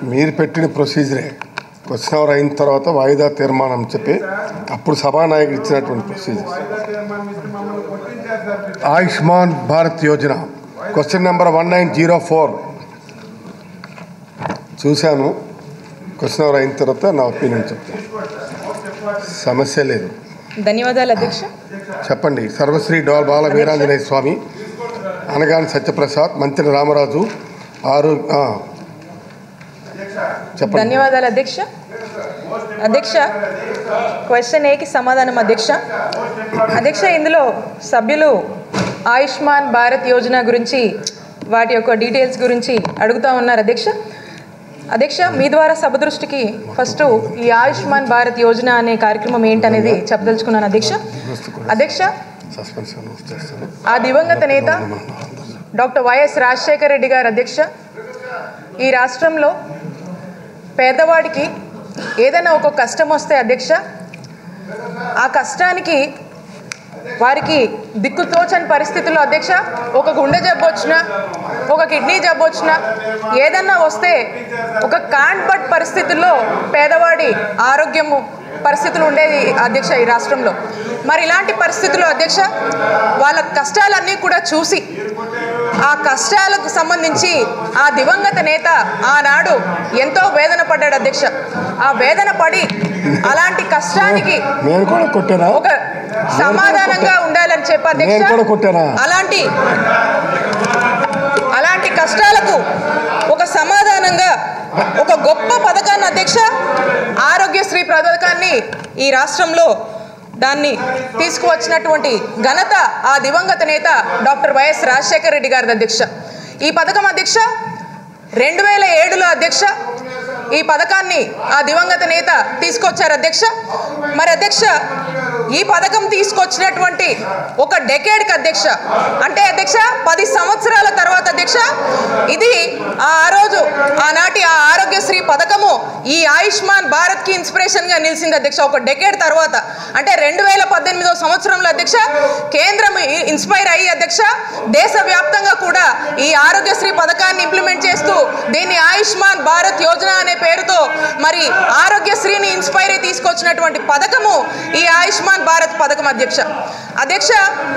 మీరు పెట్టిన ప్రొసీజరే question hour అయిన తర్వాత వాయిదా తీర్మానం చెప్పి అప్పుడు సభానాయకుడు ఇచ్చినటువంటి procedure Ayushman Bharat Yojana question number one nine zero four చూశాను క్వశ్చన్ అవర్ అయిన తర్వాత నా ఒపీనియన్ చెప్తాను సమస్య లేదు ధన్యవాదాలు అధ్యక్ష చెప్పండి సర్వశ్రీ డోల్ బాల వీరాంజనేయ స్వామి అనగాని సత్యప్రసాద్ మంత్రి రామరాజు ఆరు ఆ. చెప్పండి ధన్యవాదాలు అధ్యక్ష అధ్యక్ష క్వశ్చన్ ఏకి సమాధానం అధ్యక్ష అధ్యక్ష ఇందులో సభ్యులు ఆయుష్మాన్ భారత్ యోజన గురించి వాటి యొక్క డీటెయిల్స్ గురించి అడుగుతా ఉన్నారు అధ్యక్ష అధ్యక్ష మీ ద్వారా సభ దృష్టికి ఫస్ట్ ఈ ఆయుష్మాన్ భారత్ యోజన అనే కార్యక్రమం ఏంటనేది చెప్పదలుచుకున్నాను అధ్యక్ష అధ్యక్ష సస్పెన్షన్ చేస్తాను ఆ దివంగత నేత డాక్టర్ వైఎస్ రాజశేఖర రెడ్డి గారు అధ్యక్ష ఈ రాష్ట్రంలో పేదవాడికి ఏదైనా ఒక కష్టం వస్తే అధ్యక్ష ఆ కష్టానికి వారికి దిక్కుతోచని పరిస్థితుల్లో అధ్యక్ష ఒక గుండె జబ్బు వచ్చినా ఒక కిడ్నీ జబ్బు వచ్చినా ఏదన్నా వస్తే ఒక కాంట్బట్ పరిస్థితుల్లో పేదవాడి ఆరోగ్యము పరిస్థితులు ఉండేది అధ్యక్ష ఈ రాష్ట్రంలో మరి ఇలాంటి పరిస్థితుల్లో అధ్యక్ష వాళ్ళ కష్టాలన్నీ కూడా చూసి ఆ కష్టాలకు సంబంధించి ఆ దివంగత నేత ఆనాడు ఎంతో వేదన పడ్డాడు అధ్యక్ష ఆ వేదన పడి అలాంటి కష్టానికి నేను కూడా కొట్టానా ఒక సమాధానంగా ఉండాలని చెప్పి నేను అధ్యక్ష కూడా కొట్టానా అలాంటి అలాంటి కష్టాలకు ఒక సమాధానంగా ఒక గొప్ప పథకాన్ని అధ్యక్ష ఆరోగ్యశ్రీ పథకాన్ని ఈ రాష్ట్రంలో దాన్ని తీసుకువచ్చినటువంటి ఘనత ఆ దివంగత నేత డాక్టర్ వైఎస్ రాజశేఖర రెడ్డి గారి అధ్యక్ష ఈ పథకం అధ్యక్ష రెండు వేల ఏడులో అధ్యక్ష ఈ పథకాన్ని ఆ దివంగత నేత తీసుకొచ్చారు అధ్యక్ష మరి అధ్యక్ష ఈ పథకం తీసుకొచ్చినటువంటి ఒక డెకేడ్కి అధ్యక్ష అంటే అధ్యక్ష పది సంవత్సరాల తర్వాత అధ్యక్ష ఇది ఆ రోజు ఆనాటి ఆ ఆరోగ్యశ్రీ పథకము ఈ ఆయుష్మాన్ భారత్కి ఇన్స్పిరేషన్గా నిలిచింది అధ్యక్ష ఒక డెకేడ్ తర్వాత అంటే రెండు వేల పద్దెనిమిదో సంవత్సరంలో అధ్యక్ష కేంద్రం ఇ- ఇన్స్పైర్ అయ్యి అధ్యక్ష దేశవ్యాప్తంగా కూడా ఈ ఆరోగ్యశ్రీ పథకాన్ని ఇంప్లిమెంట్ చేస్తూ దీన్ని ఆయుష్మాన్ భారత్ యోజన అనే పేరుతో మరి ఆరోగ్యశ్రీని ఇన్స్పైర్ అయ్యి తీసుకొచ్చినటువంటి పథకము ఈ ఆయుష్మాన్ భారత్ పథకం అధ్యక్ష అధ్యక్ష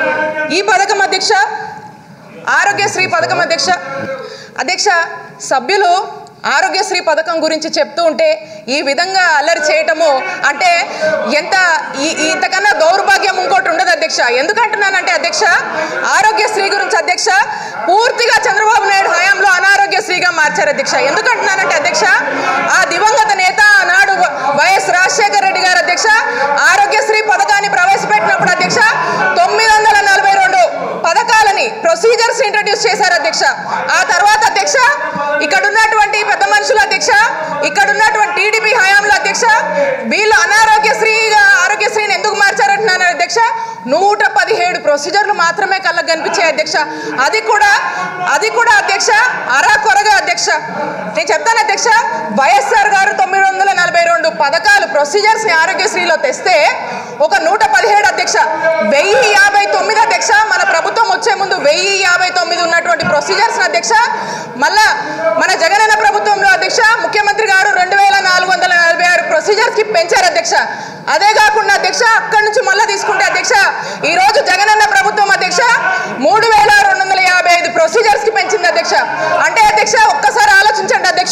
ఈ పథకం అధ్యక్ష ఆరోగ్యశ్రీ పథకం అధ్యక్ష అధ్యక్ష సభ్యులు ఆరోగ్యశ్రీ పథకం గురించి చెప్తూ ఉంటే ఈ విధంగా అల్లరి చేయటము అంటే ఎంత ఈ ఈ ఇంతకన్నా దౌర్భాగ్యం ఇంకోటి ఉండదు అధ్యక్ష ఎందుకంటున్నానంటే అధ్యక్ష ఆరోగ్యశ్రీ గురించి అధ్యక్ష పూర్తిగా చంద్రబాబు నాయుడు హయాంలో అనారోగ్యశ్రీగా మార్చారు అధ్యక్ష ఎందుకంటున్నానంటే అధ్యక్ష ఆ దివంగత నేత ఆనాడు వైఎస్ రాజశేఖర రెడ్డి గారు అధ్యక్ష ఆరోగ్యశ్రీ పథకాన్ని ప్రవేశపెట్టినప్పుడు అధ్యక్ష తొమ్మిది వందల నలభై రెండు పథకాలని ప్రొసీజర్స్ ఇంట్రడ్యూస్ చేశారు అధ్యక్ష ఆ తర్వాత అధ్యక్ష ఇక్కడ ఉన్నటువంటి పెద్ద మనుషులు అధ్యక్ష ఇక్కడ ఉన్నటువంటి టీడీపీ హయాంలో అధ్యక్ష వీళ్ళు అనారోగ్యశ్రీగా ఆరోగ్యశ్రీని ఎందుకు మార్చారంటున్నాను అధ్యక్ష నూట పదిహేడు ప్రొసీజర్లు మాత్రమే కళ్ళకు కనిపించాయి అధ్యక్ష అది కూడా అది కూడా అధ్యక్ష అరాకొరగా అధ్యక్ష నేను చెప్తాను అధ్యక్ష వైఎస్ఆర్ గారు తొమ్మిది వందల నలభై రెండు పథకాలు ప్రొసీజర్స్ ని ఆరోగ్యశ్రీలో తెస్తే ఒక నూట పదిహేడు అధ్యక్ష వెయ్యి యాభై తొమ్మిది అధ్యక్ష మన ప్రభుత్వం వచ్చే ముందు వెయ్యి యాభై తొమ్మిది ఉన్నటువంటి ప్రొసీజర్స్ అధ్యక్ష మళ్ళా మన జగనన్న ప్రభుత్వంలో అధ్యక్ష ముఖ్యమంత్రి గారు రెండు వేల నాలుగు వందల నలభై ఆరు ప్రొసీజర్స్ కి పెంచారు అధ్యక్ష అదే కాకుండా అధ్యక్ష అక్కడి నుంచి మళ్ళీ తీసుకుంటే అధ్యక్ష ఈ రోజు జగనన్న ప్రభుత్వం అధ్యక్ష మూడు వేల రెండు వందల యాభై ఐదు ప్రొసీజర్స్ కి పెంచింది అధ్యక్ష అంటే అధ్యక్ష ఒక్కసారి ఆలోచించండి అధ్యక్ష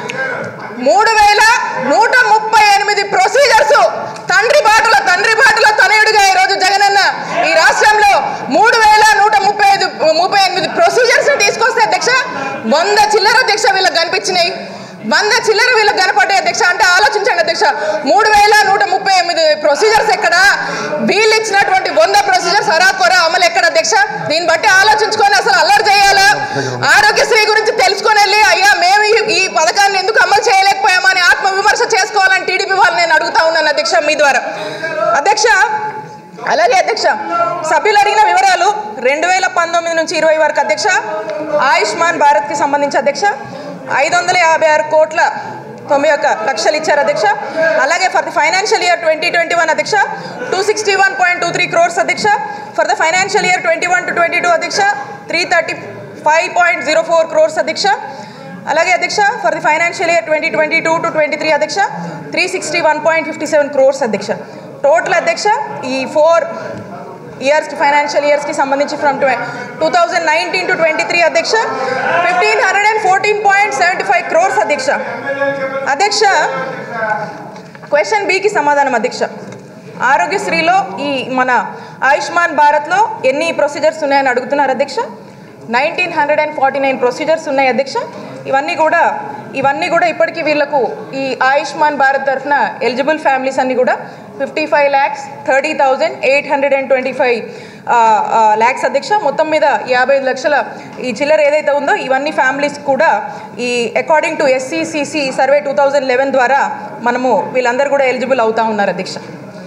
మూడు వేల నూట ముప్పై ఎనిమిది ప్రొసీజర్స్ తండ్రి బాటలో తండ్రి బాటలో తనయుడిగా ఈ రోజు జగనన్న ఈ రాష్ట్రంలో మూడు వేల నూట ముప్పై ఐదు ముప్పై ఎనిమిది ప్రొసీజర్స్ తీసుకొస్తే అధ్యక్ష వంద చిల్లర అధ్యక్ష వీళ్ళకి కనిపించినాయి వంద చిల్లర వీళ్ళకి కనపడ్డాయి అధ్యక్ష అంటే ఆలోచించండి అధ్యక్ష మూడు వేల నూట ముప్పై ఎనిమిది ప్రొసీజర్స్ ఎక్కడ వీళ్ళు ఇచ్చినటువంటి వంద ప్రొసీజర్స్ అరాకొర అమలు ఎక్కడ అధ్యక్ష దీన్ని బట్టి ఆలోచించుకొని అసలు అల్లరి చేయాలా ఆరోగ్యశ్రీ గురించి తెలుసుకొని వెళ్ళి అయ్యా మేము ఈ- ఈ పథకాన్ని ఎందుకు అమలు చేయలేకపోయామని ఆత్మ విమర్శ చేసుకోవాలని టీడీపీ వాళ్ళు నేను అడుగుతా ఉన్నాను అధ్యక్ష మీ ద్వారా అధ్యక్ష అలాగే అధ్యక్ష సభ్యులు అడిగిన వివరాలు రెండు వేల పంతొమ్మిది నుంచి ఇరవై వరకు అధ్యక్ష ఆయుష్మాన్ భారత్కి సంబంధించి అధ్యక్ష ఐదు వందల యాభై ఆరు కోట్ల తొంభై ఒక్క లక్షలు ఇచ్చారు అధ్యక్ష అలాగే for the financial year twenty twenty one అధ్యక్ష two sixty one point two three crores అధ్యక్ష for the financial year twenty one to twenty two అధ్యక్ష three thirty five point zero four crores అధ్యక్ష అలాగే అధ్యక్ష for the financial year twenty twenty two to twenty three అధ్యక్ష three sixty one point fifty seven crores అధ్యక్ష total అధ్యక్ష ఈ four ఇయర్స్కి financial ఇయర్స్కి సంబంధించి from two thousand nineteen to twenty three అధ్యక్ష fifteen hundred and fourteen point seventy five crores అధ్యక్ష అధ్యక్ష క్వశ్చన్ బికి సమాధానం అధ్యక్ష ఆరోగ్యశ్రీలో ఈ మన ఆయుష్మాన్ భారత్లో ఎన్ని ప్రొసీజర్స్ ఉన్నాయని అడుగుతున్నారు అధ్యక్ష nineteen hundred and forty nine procedures ఉన్నాయి అధ్యక్ష ఇవన్నీ కూడా ఇవన్నీ కూడా ఇప్పటికీ వీళ్ళకు ఈ ఆయుష్మాన్ భారత్ తరఫున ఎలిజిబుల్ ఫ్యామిలీస్ అన్ని కూడా fifty five lakhs thirty thousand eight hundred and twenty five lakhs అధ్యక్ష మొత్తం మీద యాభై ఐదు లక్షల ఈ చిల్లర ఏదైతే ఉందో ఇవన్నీ ఫ్యామిలీస్ కూడా ఈ according to SECC survey two thousand eleven ద్వారా మనము వీళ్ళందరూ కూడా ఎలిజిబుల్ అవుతా ఉన్నారు అధ్యక్ష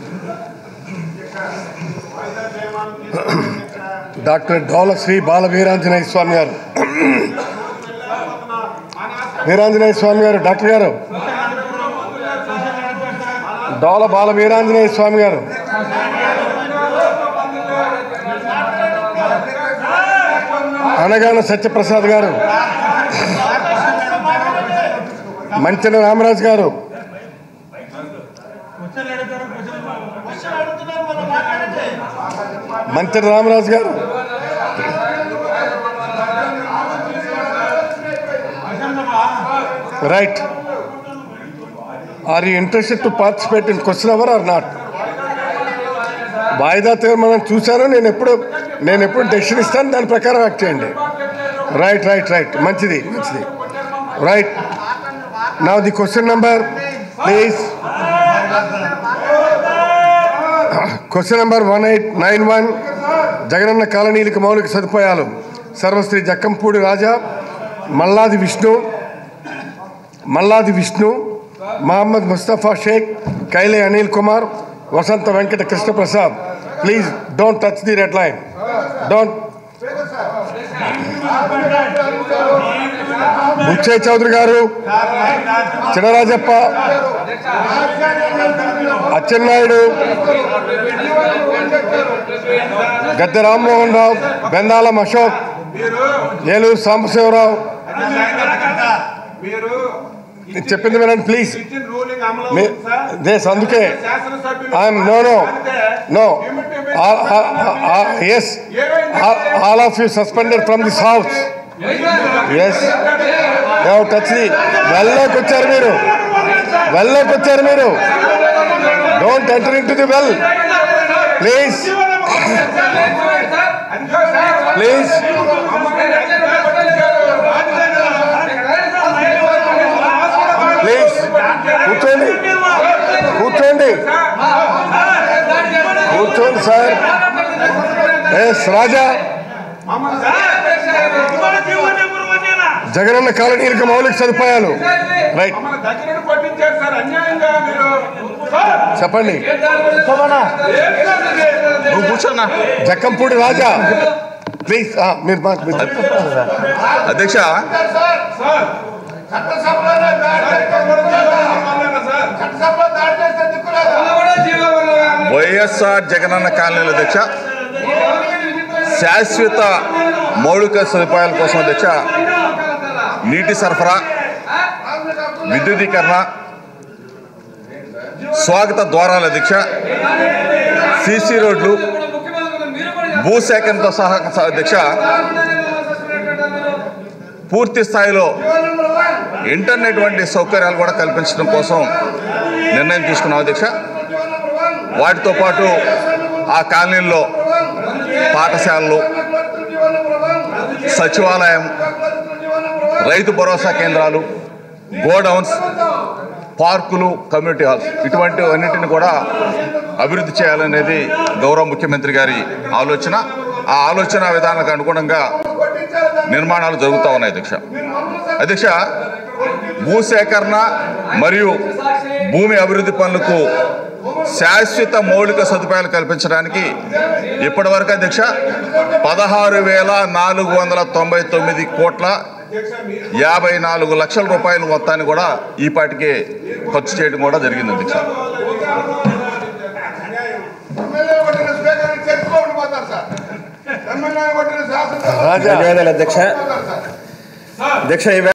డాక్టర్ డోల శ్రీ బాల వీరాంజనేయ స్వామి గారు వీరాంజనేయ స్వామి గారు డాక్టర్ గారు డోల బాల వీరాంజనేయ స్వామి గారు అనగాన సత్యప్రసాద్ గారు మంచెన రామరాజు గారు Manchena Ramaraju garu right are you interested to participate in question hour or not వాయిదా తీర్మానం చూశాను నేను ఎప్పుడు నేను ఎప్పుడు డెసిషన్ ఇస్తాను దాని ప్రకారం యాక్ట్ చేయండి రైట్ రైట్ రైట్ మంచిది మంచిది రైట్ నా the question number please question number one eight nine one Jagananna కాలనీలకు మౌలిక సదుపాయాలు Sarvashri Jakkampudi Raja Malladi Vishnu Malladi Vishnu Mohammed Mustafa Shaik Kaile Anil Kumar Vasantha Venkata Krishna Prasad please don't touch the red line don't Buchaiah Chowdary garu Chinarajappa Atchannaidu గద్దె రామ్మోహన్ రావు బెందాలం అశోక్ ఏలూరు సాంబశివరావు మీరు నేను చెప్పింది వినండి ప్లీజ్ ఇచ్చిన రూలింగ్ అమలు సార్ దేస్ అందుకే శాసనసభ్యులు I'm no no no yes all of you suspended from this house yes touch the వెల్లోకి వచ్చారు మీరు వెల్లోకి వచ్చారు మీరు don't enter into the well please please please కూర్చోండి కూర్చోండి కూర్చోండి సార్ ఎస్ రాజా జగనన్న కాలనీలకు మౌలిక సదుపాయాలు రైట్ మమ్మల్ని దగ్గర కొట్టించారు సార్ అన్యాయంగా మీరు సార్, చెప్పండి నువ్వు కూర్చోన్నా జక్కంపూడి రాజా ప్లీజ్ మీరు మా- మీరు అధ్యక్ష వైఎస్ఆర్ జగనన్న కాలనీల అధ్యక్ష శాశ్వత మౌలిక సదుపాయాల కోసం అధ్యక్ష నీటి సరఫరా విద్యుదీకరణ స్వాగత ద్వారాల అధ్యక్ష సిసి రోడ్లు భూసేకరణతో సహా అధ్యక్ష పూర్తి స్థాయిలో ఇంటర్నెట్ వంటి సౌకర్యాలు కూడా కల్పించడం కోసం నిర్ణయం తీసుకున్నాం అధ్యక్ష వాటితో పాటు ఆ కాలనీల్లో పాఠశాలలు సచివాలయం రైతు భరోసా కేంద్రాలు గోడౌన్స్ పార్కులు కమ్యూనిటీ హాల్స్ ఇటువంటి అన్నిటిని కూడా అభివృద్ధి చేయాలనేది గౌరవ ముఖ్యమంత్రి గారి ఆలోచన ఆ ఆలోచన విధానాలకు అనుగుణంగా నిర్మాణాలు జరుగుతూ ఉన్నాయి అధ్యక్ష అధ్యక్ష భూసేకరణ మరియు భూమి అభివృద్ధి పనులకు శాశ్వత మౌలిక సదుపాయాలు కల్పించడానికి ఇప్పటివరకు అధ్యక్ష పదహారు వేల నాలుగు వందల తొంభై తొమ్మిది కోట్ల యాభై నాలుగు లక్షల రూపాయల మొత్తాన్ని కూడా ఈ పాటికే ఖర్చు చేయడం కూడా జరిగింది అధ్యక్ష ఎమ్మెల్యే కొట్టిన స్పీకర్ చెప్పుకోండి పోతారు సార్ ఎమ్మెల్యే కొట్టిన శాసనసభ రాజా ధన్యవాదాలు అధ్యక్ష అధ్యక్ష ఈ